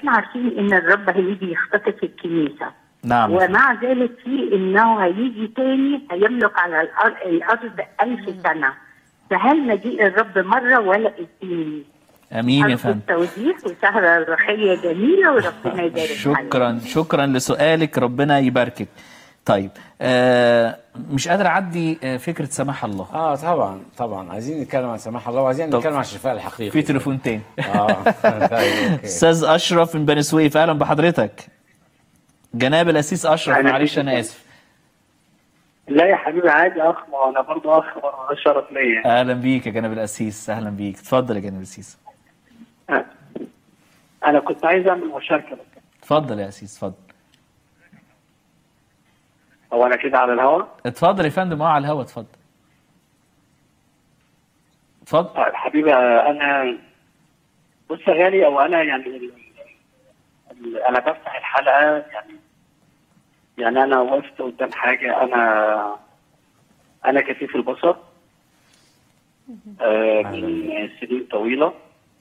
احنا عارفين ان الرب هيجي يختطف الكنيسه نعم ومع ذلك في انه هيجي تاني هيملك على الارض الارض ألف سنه فهل مجيء الرب مره ولا اثنين؟ امين يا أرجو فندم التوضيح وسهرة روحية جميلة وربنا يبارك عليك. شكرا شكرا لسؤالك ربنا يباركك طيب آه مش قادر اعدي آه فكره سماح الله اه طبعا طبعا عايزين نتكلم عن سماح الله وعايزين طب. نتكلم عن الشفاء الحقيقي في تليفون تاني اه طيب اوكي استاذ اشرف من بني سويف اهلا بحضرتك جناب الاسيس اشرف أهلا معلش بيك. انا اسف لا يا حبيبي عادي اخ ما انا برضه اخ برضه ده شرف ليا اهلا بيك يا جناب الاسيس اهلا بيك اتفضل يا جناب الاسيس انا كنت عايز اعمل مشاركه بس اتفضل يا اسيس اتفضل هو انا كده على الهواء اتفضل يا فندم اه على الهوا اتفضل اتفضل طيب حبيبي انا بص يا غالي او انا يعني ال- ال- انا بفتح الحلقه يعني يعني انا وقفت قدام حاجه انا انا كفيف البصر آه، من سنين طويله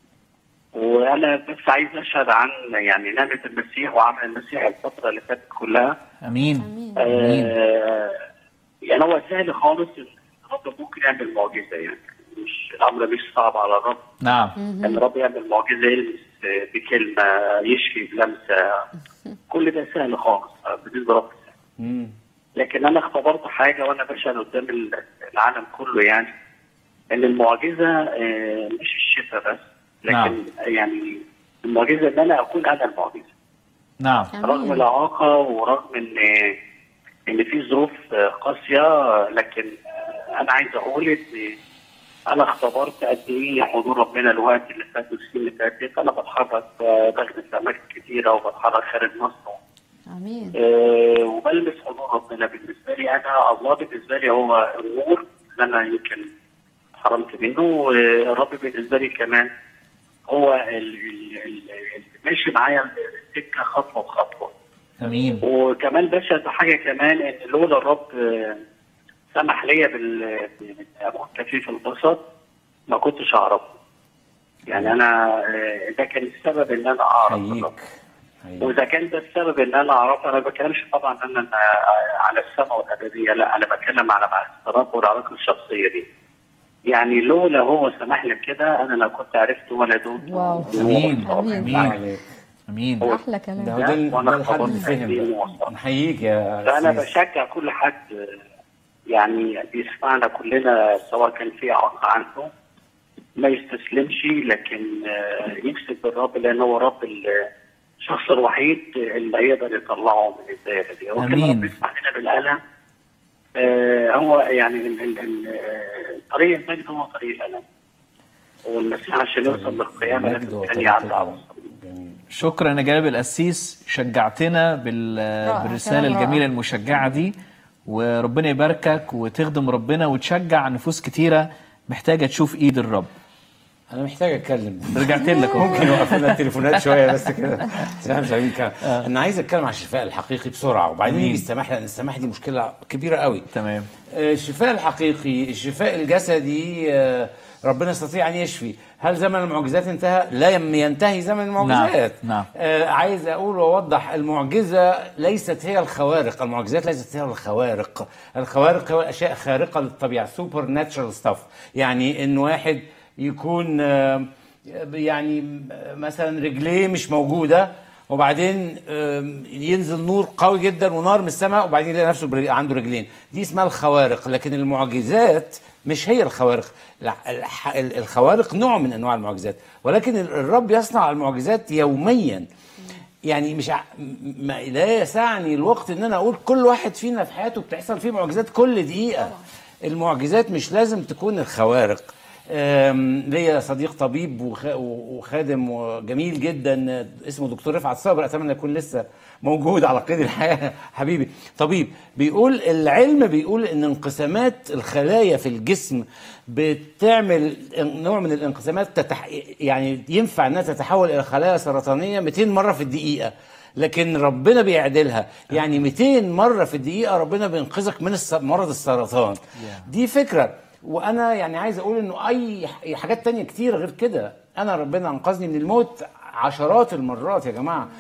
وانا بس عايز اشهد عن يعني نعمه المسيح وعمل المسيح الفتره اللي فاتت كلها امين امين امين آه يعني هو سهل خالص ان الرب ممكن يعمل معجزه يعني مش الامر مش صعب على الرب نعم ان الرب يعمل معجزه يلمس بكلمه يشفي بلمسه كل ده سهل خالص بالنسبه لرب مم. لكن انا اختبرت حاجه وانا بشهد قدام العالم كله يعني ان المعجزه آه، مش الشفاء بس لكن نعم. يعني المعجزه ان انا اكون انا المعجزه نعم رغم امين الإعاقة ورغم إن إن في ظروف قاسية لكن أنا عايز أقول إن أنا اختبرت قد إيه حضور ربنا الوقت اللي فات والسنين اللي فاتت أنا بتحرك بخدم في أماكن كتيرة وبتحرك خارج مصر امين آه، وبلمس حضور ربنا بالنسبة لي أنا الله بالنسبة لي هو النور اللي أنا يمكن حرمت منه والرب بالنسبة لي كمان هو ال- ال- ال- اللي ماشي معايا السكة خطوة بخطوة امين وكمان بشهد بحاجه كمان ان لولا الرب آه، سمح ليا بال بأكون كفيف البسط ما كنتش اعرفه. يعني انا آه، ده كان السبب ان انا اعرف الرب. حييك حييك واذا كان ده السبب ان انا اعرفه انا ما بتكلمش طبعا ان انا آه، على السماء والابديه لا انا بتكلم على معرفه الرب والعلاقه الشخصيه دي. يعني لولا هو سمح لي بكده انا لو كنت عرفت ولا دوت واو. امين أمين. امين عليك امين احلى ده كلام هو ده ال- وأنا ده الحد اختبرت اللي فهم قد إيه ده. الموضوع. نحييك يا فانا أسيس. بشجع كل حد يعني بيسمعنا كلنا سواء كان في اعاقه عنده ما يستسلمش لكن آه، يمسك بالرب لان هو رب الشخص الوحيد اللي هيقدر يطلعه من الدائره دي هو كان آمين. رب يسمح لنا بالالم آه، هو يعني ال- ال- ال- آه، طريق المجد هو طريق الالم والمسيح عشان يوصل للقيامه مجد لازم كان وطريق يعدي على الألم. الصليب جميل. شكرا يا جناب القسيس شجعتنا بال... بالرساله كلام رائع. الجميله المشجعه دي وربنا يباركك وتخدم ربنا وتشجع نفوس كتيره محتاجه تشوف ايد الرب انا محتاج اتكلم رجعت لك أهو. ممكن يوقف لنا التليفونات شويه بس كده عشان احنا مش عارفين نتكلم انا عايز اتكلم عن الشفاء الحقيقي بسرعه وبعدين أمين. يجي السماح لان السماح دي مشكله كبيره قوي تمام آه، الشفاء الحقيقي الشفاء الجسدي آه، ربنا يستطيع ان يشفي هل زمن المعجزات انتهى لا يم- ينتهي زمن المعجزات نعم، نعم. آه عايز اقول واوضح المعجزه ليست هي الخوارق المعجزات ليست هي الخوارق الخوارق هو اشياء خارقه للطبيعه سوبر ناتشرال ستاف يعني ان واحد يكون آه، يعني مثلا رجليه مش موجوده وبعدين آم، ينزل نور قوي جدا ونار من السماء وبعدين يلاقي نفسه برج- عنده رجلين دي اسمها الخوارق لكن المعجزات مش هي الخوارق لا، الح- ال- الخوارق نوع من انواع المعجزات ولكن ال- الرب يصنع المعجزات يوميا يعني مش ع... م- ما لا يسعني الوقت ان انا اقول كل واحد فينا في حياته بتحصل فيه معجزات كل دقيقه المعجزات مش لازم تكون الخوارق آم، ليا صديق طبيب وخ- وخادم جميل جدا اسمه دكتور رفعت صابر اتمنى يكون لسه موجود على قيد الحياه حبيبي طبيب بيقول العلم بيقول ان انقسامات الخلايا في الجسم بتعمل نوع من الانقسامات تتح... يعني ينفع انها تتحول الى خلايا سرطانيه 200 مره في الدقيقه لكن ربنا بيعدلها يعني 200 مره في الدقيقه ربنا بينقذك من الس- مرض السرطان دي فكره وانا يعني عايز اقول انه اي ح- حاجات تانية كتير غير كده انا ربنا انقذني من الموت عشرات المرات يا جماعه